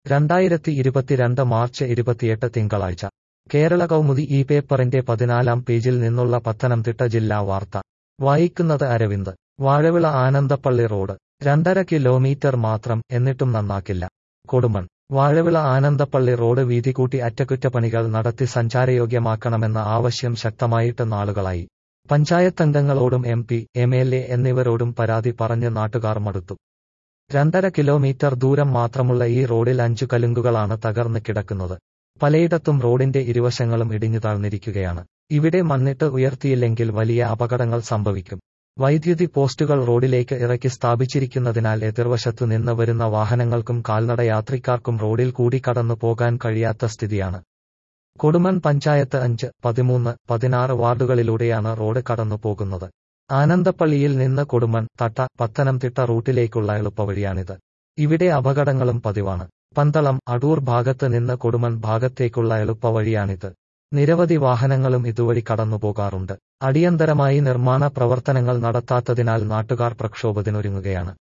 രണ്ടായിരത്തി ഇരുപത്തിരണ്ട് മാർച്ച് ഇരുപത്തിയെട്ട് തിങ്കളാഴ്ച കേരള കൗമുദി ഈ പേപ്പറിന്റെ പതിനാലാം പേജിൽ നിന്നുള്ള പത്തനംതിട്ട ജില്ലാ വാർത്ത വായിക്കുന്നത് അരവിന്ദ് വാഴവിള ആനന്ദപ്പള്ളി റോഡ് രണ്ടര കിലോമീറ്റർ മാത്രം എന്നിട്ടും നന്നാക്കില്ല കൊടുമൺ വാഴവിള ആനന്ദപ്പള്ളി റോഡ് വീതികൂട്ടി അറ്റകുറ്റപ്പണികൾ നടത്തി സഞ്ചാരയോഗ്യമാക്കണമെന്ന ആവശ്യം ശക്തമായിട്ട് നാളുകളായി പഞ്ചായത്തംഗങ്ങളോടും M P M L A എന്നിവരോടും പരാതി പറഞ്ഞ് നാട്ടുകാർ മടുത്തു രണ്ടര കിലോമീറ്റർ ദൂരം മാത്രമുള്ള ഈ റോഡിൽ അഞ്ചു കലുങ്കുകളാണ് തകർന്ന് കിടക്കുന്നത് പലയിടത്തും റോഡിന്റെ ഇരുവശങ്ങളും ഇടിഞ്ഞു താഴ്ന്നിരിക്കുകയാണ് ഇവിടെ മണ്ണിട്ട് ഉയർത്തിയില്ലെങ്കിൽ വലിയ അപകടങ്ങൾ സംഭവിക്കും വൈദ്യുതി പോസ്റ്റുകൾ റോഡിലേക്ക് ഇറക്കി സ്ഥാപിച്ചിരിക്കുന്നതിനാൽ എതിർവശത്തു നിന്ന് വരുന്ന വാഹനങ്ങൾക്കും കാൽനട യാത്രിക്കാർക്കും റോഡിൽ കൂടി കടന്നു പോകാൻ കഴിയാത്ത സ്ഥിതിയാണ് കൊടുമൺ പഞ്ചായത്ത് അഞ്ച് പതിമൂന്ന് പതിനാറ് വാർഡുകളിലൂടെയാണ് റോഡ് കടന്നു പോകുന്നത് ആനന്ദപ്പള്ളിയിൽ നിന്ന് കൊടുമൺ തട്ട പത്തനംതിട്ട റൂട്ടിലേക്കുള്ള എളുപ്പവഴിയാണിത് ഇവിടെ അപകടങ്ങളും പതിവാണ് പന്തളം അടൂർ ഭാഗത്ത് നിന്ന് കൊടുമൺ ഭാഗത്തേക്കുള്ള എളുപ്പവഴിയാണിത് നിരവധി വാഹനങ്ങളും ഇതുവഴി കടന്നുപോകാറുണ്ട് അടിയന്തരമായി നിർമ്മാണ പ്രവർത്തനങ്ങൾ നടത്താത്തതിനാൽ നാട്ടുകാർ പ്രക്ഷോഭത്തിനൊരുങ്ങുകയാണ്